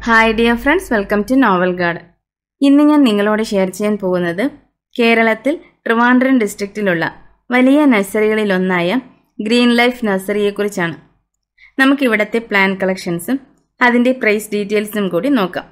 hi dear friends welcome to novel guard ഇന്ന് ഞാൻ നിങ്ങളോട് ഷെയർ ചെയ്യാൻ പോകുന്നത് കേരളത്തിൽ ട്രിവാൻഡ്രം ഡിസ്ട്രിക്റ്റിലുള്ള വലിയ നഴ്സറികളിലൊന്നായ ഗ്രീൻ ലൈഫ് നഴ്സറിയെക്കുറിച്ചാണ് നമുക്ക് ഇവിടുത്തെ പ്ലാൻ കളക്ഷൻസും അതിൻ്റെ പ്രൈസ് ഡീറ്റെയിൽസും കൂടി നോക്കാം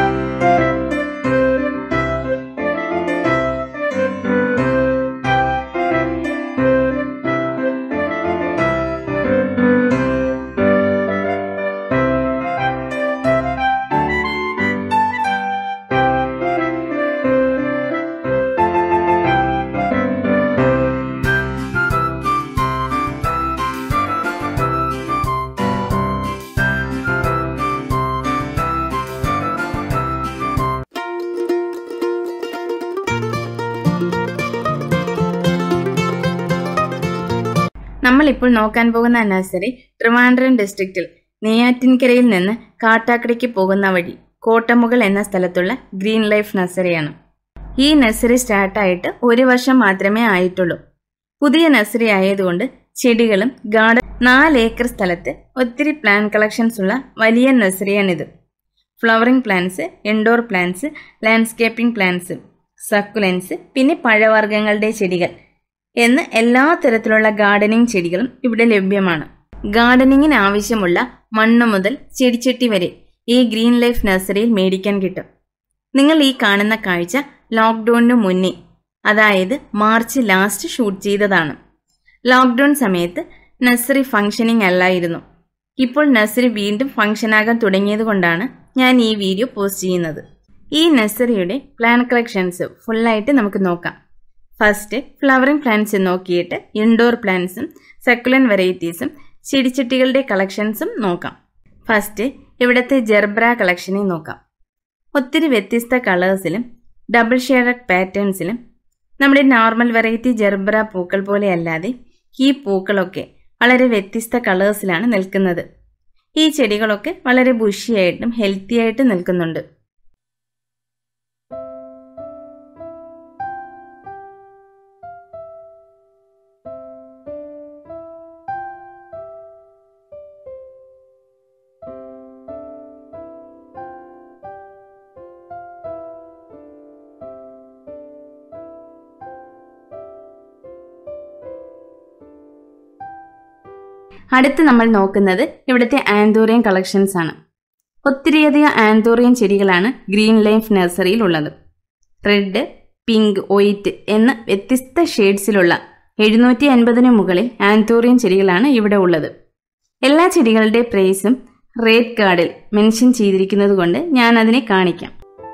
നമ്മൾ ഇപ്പോൾ നോക്കാൻ പോകുന്ന നഴ്സറി ട്രിവാൻഡ്രം ഡിസ്ട്രിക്റ്റിൽ നെയ്യാറ്റിൻകരയിൽ നിന്ന് കാട്ടാക്കടയ്ക്ക് പോകുന്ന വഴി കോട്ടമുകൾ എന്ന സ്ഥലത്തുള്ള ഗ്രീൻ ലൈഫ് നഴ്സറിയാണ് ഈ നഴ്സറി സ്റ്റാർട്ടായിട്ട് ഒരു വർഷം മാത്രമേ ആയിട്ടുള്ളൂ പുതിയ നഴ്സറി ആയതുകൊണ്ട് ചെടികളും ഗാർഡൻ നാല് ഏക്കർ സ്ഥലത്ത് ഒത്തിരി പ്ലാൻ കളക്ഷൻസ് ഉള്ള വലിയ നഴ്സറിയാണിത് flowering plants indoor plants landscaping plants succulents പിന്നെ പഴവർഗ്ഗങ്ങളുടെ ചെടികൾ എന്ന് എല്ലാ തരത്തിലുള്ള ഗാർഡനിങ് ചെടികളും ഇവിടെ ലഭ്യമാണ് ഗാർഡനിങ്ങിന് ആവശ്യമുള്ള മണ്ണ് മുതൽ ചെടിച്ചട്ടി വരെ ഈ ഗ്രീൻ ലൈഫ് നഴ്സറിയിൽ മേടിക്കാൻ കിട്ടും നിങ്ങൾ ഈ കാണുന്ന കാഴ്ച ലോക്ക്ഡൌണിന് മുന്നേ അതായത് മാർച്ച് ലാസ്റ്റ് ഷൂട്ട് ചെയ്തതാണ് ലോക്ക്ഡൌൺ സമയത്ത് നഴ്സറി ഫംഗ്ഷനിങ് അല്ലായിരുന്നു ഇപ്പോൾ നഴ്സറി വീണ്ടും ഫംഗ്ഷനാകാൻ തുടങ്ങിയതുകൊണ്ടാണ് ഞാൻ ഈ വീഡിയോ പോസ്റ്റ് ചെയ്യുന്നത് ഈ നഴ്സറിയുടെ പ്ലാൻ കളക്ഷൻസ് ഫുള്ളായിട്ട് നമുക്ക് നോക്കാം ഫസ്റ്റ് ഫ്ലവറിംഗ് പ്ലാന്റ്സ് നോക്കിയിട്ട് ഇൻഡോർ പ്ലാന്റ്സും സക്കുലൻ വെറൈറ്റീസും ചെടിച്ചട്ടികളുടെ കളക്ഷൻസും നോക്കാം ഫസ്റ്റ് ഇവിടുത്തെ ജെർബ്ര കളക്ഷനെ നോക്കാം ഒത്തിരി വ്യത്യസ്ത കളേഴ്സിലും ഡബിൾ ഷെയ്ഡഡ് പാറ്റേൺസിലും നമ്മുടെ നോർമൽ വെറൈറ്റി ജെർബ്ര പൂക്കൾ പോലെ അല്ലാതെ ഈ പൂക്കളൊക്കെ വളരെ വ്യത്യസ്ത കളേഴ്സിലാണ് നിൽക്കുന്നത് ഈ ചെടികളൊക്കെ വളരെ ബുഷിയായിട്ടും ഹെൽത്തി ആയിട്ടും നിൽക്കുന്നുണ്ട് അടുത്ത് നമ്മൾ നോക്കുന്നത് ഇവിടുത്തെ ആന്തോറിയൻ കളക്ഷൻസ് ആണ് ഒത്തിരിയധികം ആന്തോറിയൻ ചെടികളാണ് ഗ്രീൻ ലൈഫ് നഴ്സറിയിൽ ഉള്ളത് റെഡ് പിങ്ക് വൈറ്റ് എന്ന വ്യത്യസ്ത ഷെയ്ഡ്സിലുള്ള എഴുന്നൂറ്റി അൻപതിന് മുകളിൽ ആന്തോറിയൻ ചെടികളാണ് ഇവിടെ ഉള്ളത് എല്ലാ ചെടികളുടെ പ്രൈസും റേറ്റ് കാർഡിൽ മെൻഷൻ ചെയ്തിരിക്കുന്നത് കൊണ്ട് ഞാൻ അതിനെ കാണിക്കാം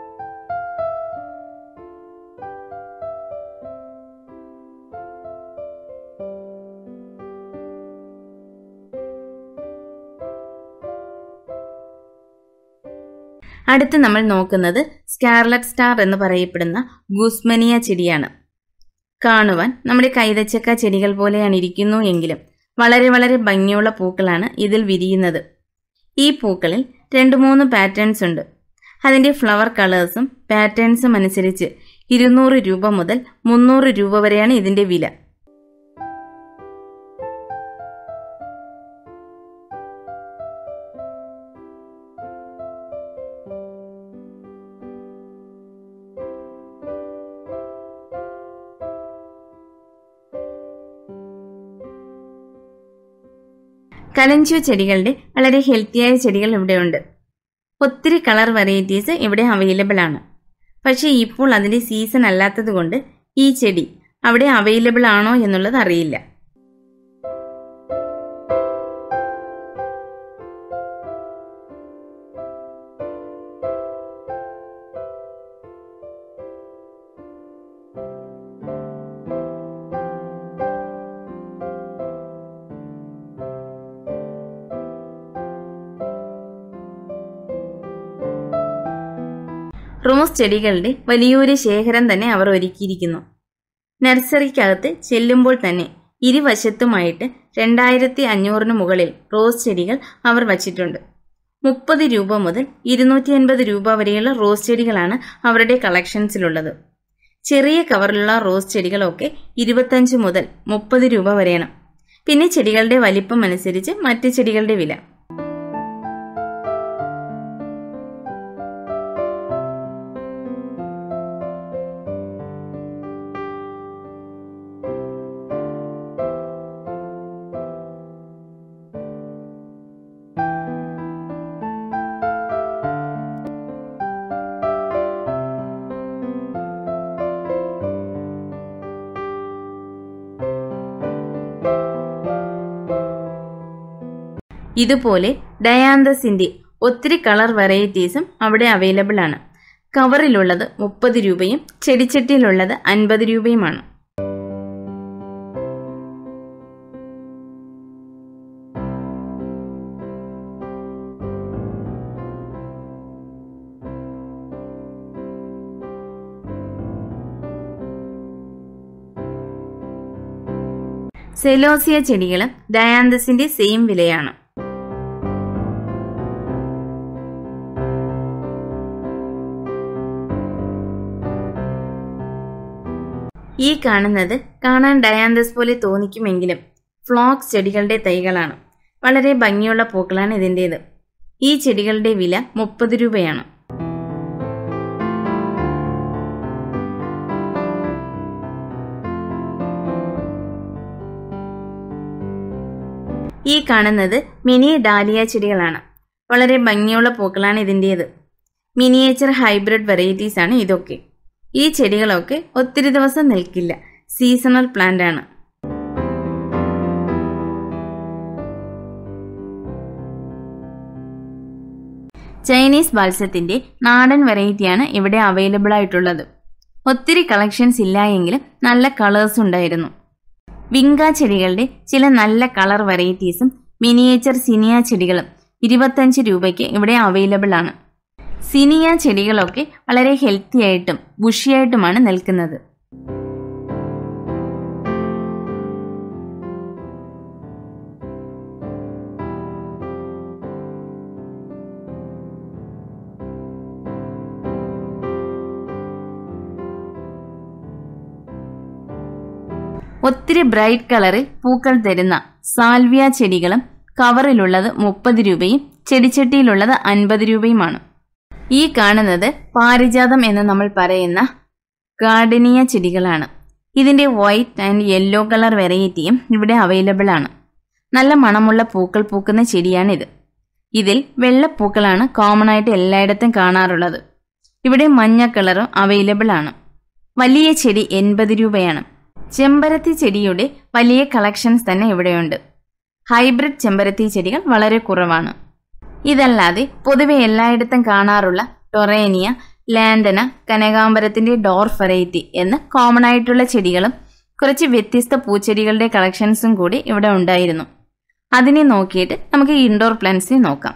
അടുത്ത് നമ്മൾ നോക്കുന്നത് സ്കാർലറ്റ് സ്റ്റാർ എന്ന് പറയപ്പെടുന്ന ഗൂസ്മനിയ ചെടിയാണ് കാണുവാൻ നമ്മുടെ കൈതച്ചക്ക ചെടികൾ പോലെയാണ് ഇരിക്കുന്നു എങ്കിലും വളരെ വളരെ ഭംഗിയുള്ള പൂക്കളാണ് ഇതിൽ വിരിയുന്നത് ഈ പൂക്കളിൽ രണ്ട് മൂന്ന് പാറ്റേൺസ് ഉണ്ട് അതിൻ്റെ ഫ്ലവർ കളേഴ്സും പാറ്റേൺസും അനുസരിച്ച് ഇരുന്നൂറ് രൂപ മുതൽ മുന്നൂറ് രൂപ വരെയാണ് ഇതിൻ്റെ വില കലഞ്ചു ചെടികളുടെ വളരെ ഹെൽത്തിയായ ചെടികൾ ഇവിടെയുണ്ട് ഒത്തിരി കളർ വെറൈറ്റീസ് ഇവിടെ അവൈലബിൾ ആണ് പക്ഷേ ഇപ്പോൾ അതിൻ്റെ സീസൺ അല്ലാത്തത് കൊണ്ട് ഈ ചെടി അവിടെ അവൈലബിൾ ആണോ എന്നുള്ളത് അറിയില്ല റോസ് ചെടികളുടെ വലിയൊരു ശേഖരം തന്നെ അവർ ഒരുക്കിയിരിക്കുന്നു നഴ്സറിക്കകത്ത് ചെല്ലുമ്പോൾ തന്നെ ഇരുവശത്തുമായിട്ട് രണ്ടായിരത്തി അഞ്ഞൂറിന് മുകളിൽ റോസ് ചെടികൾ അവർ വച്ചിട്ടുണ്ട് മുപ്പത് രൂപ മുതൽ ഇരുന്നൂറ്റി അൻപത് രൂപ വരെയുള്ള റോസ് ചെടികളാണ് അവരുടെ കളക്ഷൻസിലുള്ളത് ചെറിയ കവറിലുള്ള റോസ് ചെടികളൊക്കെ ഇരുപത്തഞ്ച് മുതൽ മുപ്പത് രൂപ വരെയാണ് പിന്നെ ചെടികളുടെ വലിപ്പം അനുസരിച്ച് മറ്റ് ചെടികളുടെ വില ഇതുപോലെ ഡയാന്തസിന്റെ ഒത്തിരി കളർ വെറൈറ്റീസും അവിടെ അവൈലബിൾ ആണ് കവറിലുള്ളത് മുപ്പത് രൂപയും ചെടിച്ചട്ടിയിലുള്ളത് അൻപത് രൂപയുമാണ് സെലോസിയ ചെടികളും ഡയാന്തസിന്റെ സെയിം വിലയാണ് ഈ കാണുന്നത് കാണാൻ ഡയാന്തസ് പോലെ തോന്നിക്കുമെങ്കിലും ഫ്ലോക്സ് ചെടികളുടെ തൈകളാണ് വളരെ ഭംഗിയുള്ള പൂക്കളാണ് ഇതിൻ്റേത് ഈ ചെടികളുടെ വില മുപ്പത് രൂപയാണ് ഈ കാണുന്നത് മിനി ഡാലിയ ചെടികളാണ് വളരെ ഭംഗിയുള്ള പൂക്കളാണ് ഇതിൻ്റേത് മിനിയേച്ചർ ഹൈബ്രിഡ് വെറൈറ്റീസ് ആണ് ഇതൊക്കെ ഈ ചെടികളൊക്കെ ഒത്തിരി ദിവസം നിൽക്കില്ല സീസണൽ പ്ലാന്റ് ആണ് ചൈനീസ് ബാൽസത്തിന്റെ നാടൻ വെറൈറ്റിയാണ് ഇവിടെ അവൈലബിൾ ആയിട്ടുള്ളത് ഒത്തിരി കളക്ഷൻസ് ഇല്ല എങ്കിലും നല്ല കളേഴ്സ് ഉണ്ടായിരുന്നു വിങ്ക ചെടികളുടെ ചില നല്ല കളർ വെറൈറ്റീസും മിനിയേച്ചർ സിനിയ ചെടികളും ഇരുപത്തഞ്ച് രൂപയ്ക്ക് ഇവിടെ അവൈലബിൾ ആണ് സിനിയ ചെടികളൊക്കെ വളരെ ഹെൽത്തി ആയിട്ടും ബുഷിയായിട്ടുമാണ് നിൽക്കുന്നത് ഒത്തിരി ബ്രൈറ്റ് കളറിൽ പൂക്കൾ തരുന്ന സാൽവിയ ചെടികളും കവറിലുള്ളത് മുപ്പത് രൂപയും ചെടിച്ചട്ടിയിലുള്ളത് അൻപത് രൂപയുമാണ് ഈ കാണുന്നത് പാരിജാതം എന്ന് നമ്മൾ പറയുന്ന ഗാർഡനിയ ചെടികളാണ് ഇതിന്റെ വൈറ്റ് ആൻഡ് യെല്ലോ കളർ വെറൈറ്റിയും ഇവിടെ അവൈലബിൾ ആണ് നല്ല മണമുള്ള പൂക്കൾ പൂക്കുന്ന ചെടിയാണിത് ഇതിൽ വെള്ളപ്പൂക്കളാണ് കോമൺ ആയിട്ട് എല്ലായിടത്തും കാണാറുള്ളത് ഇവിടെ മഞ്ഞ കളറും അവൈലബിൾ ആണ് വലിയ ചെടി എൺപത് രൂപയാണ് ചെമ്പരത്തി ചെടിയുടെ വലിയ കളക്ഷൻസ് തന്നെ ഇവിടെയുണ്ട് ഹൈബ്രിഡ് ചെമ്പരത്തി ചെടികൾ വളരെ കുറവാണ് ഇതല്ലാതെ പൊതുവെ എല്ലായിടത്തും കാണാറുള്ള ടൊറേനിയ ലാൻഡന കനകാംബരത്തിന്റെ ഡോർഫ് വെറൈറ്റി എന്ന് കോമൺ ആയിട്ടുള്ള ചെടികളും കുറച്ച് വ്യത്യസ്ത പൂച്ചെടികളുടെ കളക്ഷൻസും കൂടി ഇവിടെ ഉണ്ടായിരുന്നു അതിനെ നോക്കിയിട്ട് നമുക്ക് ഇൻഡോർ പ്ലാന്റ്സിനെ നോക്കാം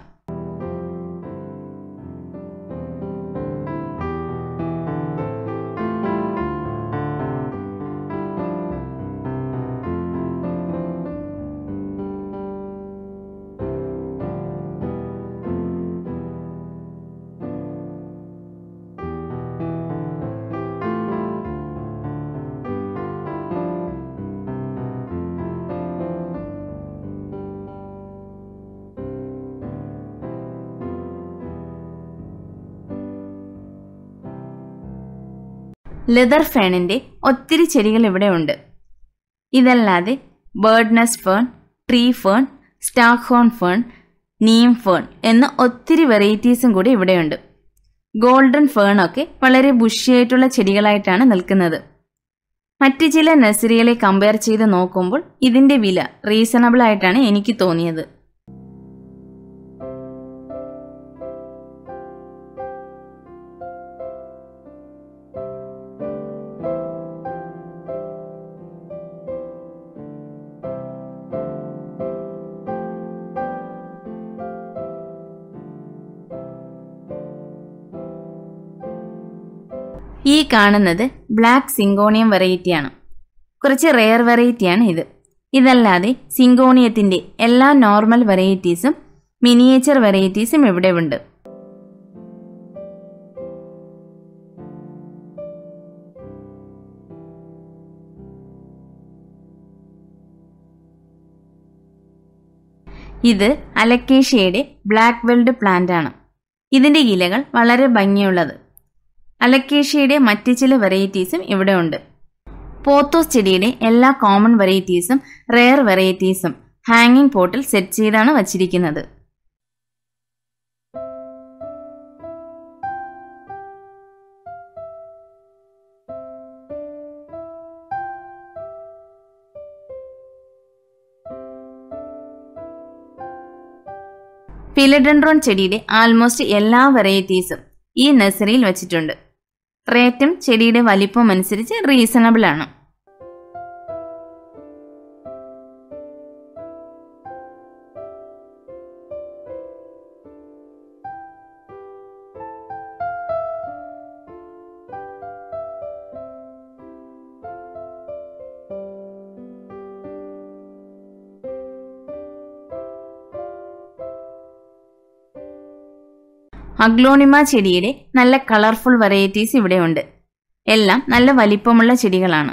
ലെതർ ഫേണിന്റെ ഒത്തിരി ചെടികൾ ഇവിടെ ഉണ്ട് ഇതല്ലാതെ bird nest fern tree fern staghorn fern neem fern എന്ന ഒത്തിരി വെറൈറ്റീസും കൂടി ഇവിടെയുണ്ട് ഗോൾഡൻ ഫേൺ ഒക്കെ വളരെ ബുഷിയായിട്ടുള്ള ചെടികളായിട്ടാണ് നിൽക്കുന്നത് മറ്റ് ചില നഴ്സറികളെ കമ്പയർ ചെയ്ത് നോക്കുമ്പോൾ ഇതിന്റെ വില റീസണബിൾ ആയിട്ടാണ് എനിക്ക് തോന്നിയത് ഈ കാണുന്നത് ബ്ലാക്ക് സിങ്കോണിയം വെറൈറ്റിയാണ് കുറച്ച് റെയർ വെറൈറ്റിയാണ് ഇത് ഇതല്ലാതെ സിങ്കോണിയത്തിന്റെ എല്ലാ നോർമൽ വെറൈറ്റീസും മിനിയേച്ചർ വെറൈറ്റീസും ഇവിടെ ഉണ്ട് ഇത് അലക്കേഷ്യയുടെ ബ്ലാക്ക് വെൽഡ് പ്ലാന്റ് ആണ് ഇതിന്റെ ഇലകൾ വളരെ ഭംഗിയുള്ളത് അലക്കേഷ്യയുടെ മറ്റ് ചില വെറൈറ്റീസും ഇവിടെ ഉണ്ട് പോത്തോസ് ചെടിയുടെ എല്ലാ കോമൺ വെറൈറ്റീസും റെയർ വെറൈറ്റീസും ഹാങ്ങിങ് പോട്ടിൽ സെറ്റ് ചെയ്താണ് വച്ചിരിക്കുന്നത് ഫിലഡൻഡ്രോൺ ചെടിയുടെ ആൾമോസ്റ്റ് എല്ലാ വെറൈറ്റീസും ഈ നഴ്സറിയിൽ വച്ചിട്ടുണ്ട് റേറ്റും ചെടിയുടെ വലിപ്പം അനുസരിച്ച് റീസണബിൾ ആണ് അഗ്ലോണിമ ചെടിയുടെ നല്ല കളർഫുൾ വെറൈറ്റീസ് ഇവിടെയുണ്ട് എല്ലാം നല്ല വലിപ്പമുള്ള ചെടികളാണ്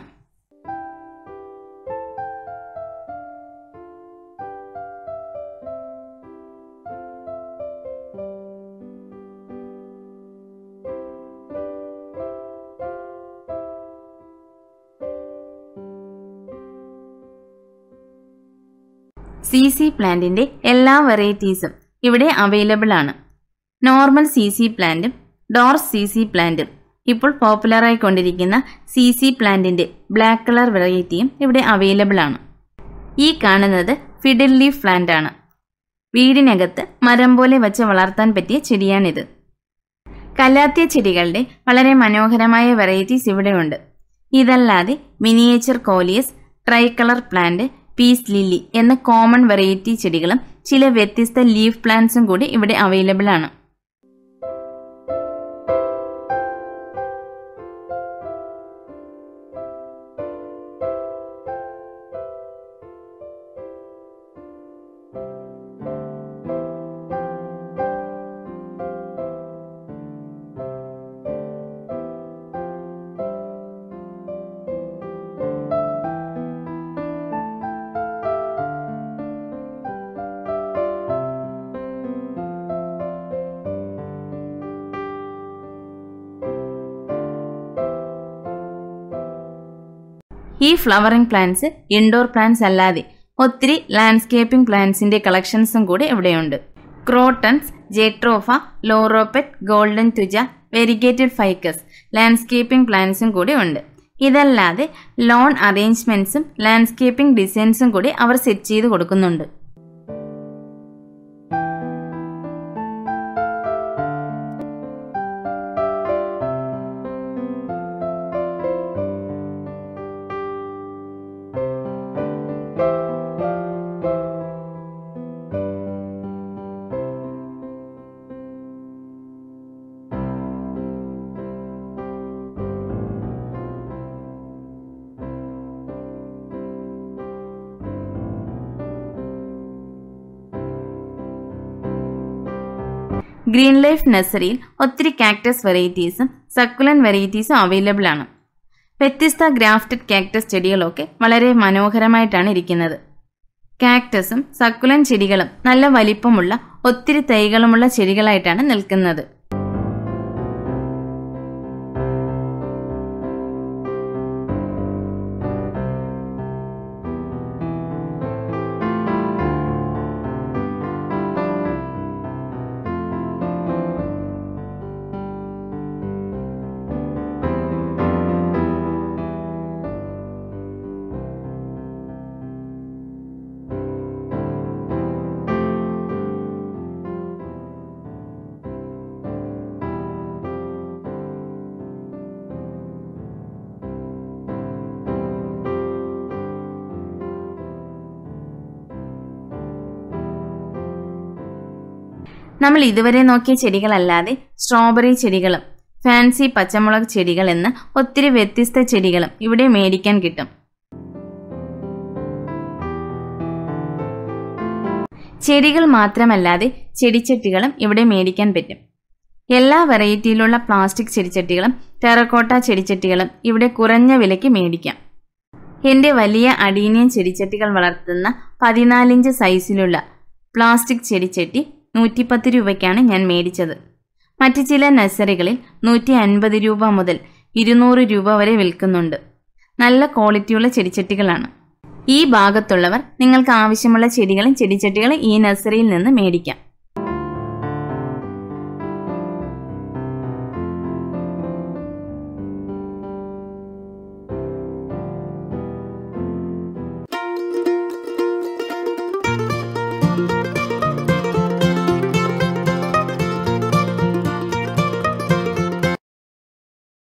സി സി പ്ലാന്റിന്റെ എല്ലാ വെറൈറ്റീസും ഇവിടെ അവൈലബിൾ ആണ് നോർമൽ സി സി പ്ലാന്റും ഡോർസ് സി സി പ്ലാന്റും ഇപ്പോൾ പോപ്പുലറായി കൊണ്ടിരിക്കുന്ന സി സി പ്ലാന്റിന്റെ ബ്ലാക്ക് കളർ വെറൈറ്റിയും ഇവിടെ അവൈലബിൾ ആണ് ഈ കാണുന്നത് ഫിഡിൽ ലീഫ് പ്ലാന്റ് ആണ് വീടിനകത്ത് മരം പോലെ വെച്ച് വളർത്താൻ പറ്റിയ ചെടിയാണിത് കലാത്തിയ ചെടികളുടെ വളരെ മനോഹരമായ വെറൈറ്റീസ് ഇവിടെയുണ്ട് ഇതല്ലാതെ miniature coleus tricolour plant peace lily എന്ന കോമൺ വെറൈറ്റി ചെടികളും ചില വ്യത്യസ്ത ലീഫ് പ്ലാന്റ്സും കൂടി ഇവിടെ അവൈലബിൾ ആണ് ഈ ഫ്ലവറിംഗ് പ്ലാന്റ്സ് ഇൻഡോർ പ്ലാന്റ്സ് അല്ലാതെ ഒത്തിരി ലാൻഡ്സ്കേപ്പിംഗ് പ്ലാന്റ്സിന്റെ കളക്ഷൻസും കൂടി ഇവിടെയുണ്ട് ക്രോട്ടൺസ് ജെട്രോഫ ലോറോപെറ്റ് golden thuja variegated ficus landscaping പ്ലാന്റ്സും കൂടി ഉണ്ട് ഇതല്ലാതെ ലോൺ അറേഞ്ച്മെന്റ്സും ലാൻഡ്സ്കേപ്പിംഗ് ഡിസൈൻസും കൂടി അവർ സെറ്റ് ചെയ്ത് കൊടുക്കുന്നുണ്ട് ഗ്രീൻ ലൈഫ് നഴ്സറിയിൽ ഒത്തിരി കാക്ടസ് വെറൈറ്റീസും സക്കുലൻ വെറൈറ്റീസും അവൈലബിൾ ആണ് വ്യത്യസ്ത ഗ്രാഫ്റ്റഡ് കാക്ടസ് ചെടികളൊക്കെ വളരെ മനോഹരമായിട്ടാണ് ഇരിക്കുന്നത് കാക്ടസും സക്കുലൻ ചെടികളും നല്ല വലിപ്പമുള്ള ഒത്തിരി തൈകളുമുള്ള ചെടികളായിട്ടാണ് നിൽക്കുന്നത് നമ്മൾ ഇതുവരെ നോക്കിയ ചെടികളല്ലാതെ സ്ട്രോബെറി ചെടികളും ഫാൻസി പച്ചമുളക് ചെടികൾ എന്ന ഒത്തിരി വ്യത്യസ്ത ചെടികളും ഇവിടെ മേടിക്കാൻ കിട്ടും ചെടികൾ മാത്രമല്ലാതെ ചെടിച്ചട്ടികളും ഇവിടെ മേടിക്കാൻ പറ്റും എല്ലാ വെറൈറ്റിയിലുള്ള പ്ലാസ്റ്റിക് ചെടിച്ചട്ടികളും ടെറക്കോട്ട ചെടിച്ചട്ടികളും ഇവിടെ കുറഞ്ഞ വിലയ്ക്ക് മേടിക്കാം എൻ്റെ വലിയ അടീനിയൻ ചെടിച്ചട്ടികൾ വളർത്തുന്ന പതിനാലിഞ്ച് സൈസിലുള്ള പ്ലാസ്റ്റിക് ചെടിച്ചട്ടി നൂറ്റിപ്പത്ത് രൂപയ്ക്കാണ് ഞാൻ മേടിച്ചത് മറ്റ് ചില നഴ്സറികളിൽ നൂറ്റി അൻപത് രൂപ മുതൽ ഇരുന്നൂറ് രൂപ വരെ വിൽക്കുന്നുണ്ട് നല്ല ക്വാളിറ്റിയുള്ള ചെടിച്ചട്ടികളാണ് ഈ ഭാഗത്തുള്ളവർ നിങ്ങൾക്ക് ആവശ്യമുള്ള ചെടികളും ചെടിച്ചട്ടികളും ഈ നഴ്സറിയിൽ നിന്ന് മേടിക്കാം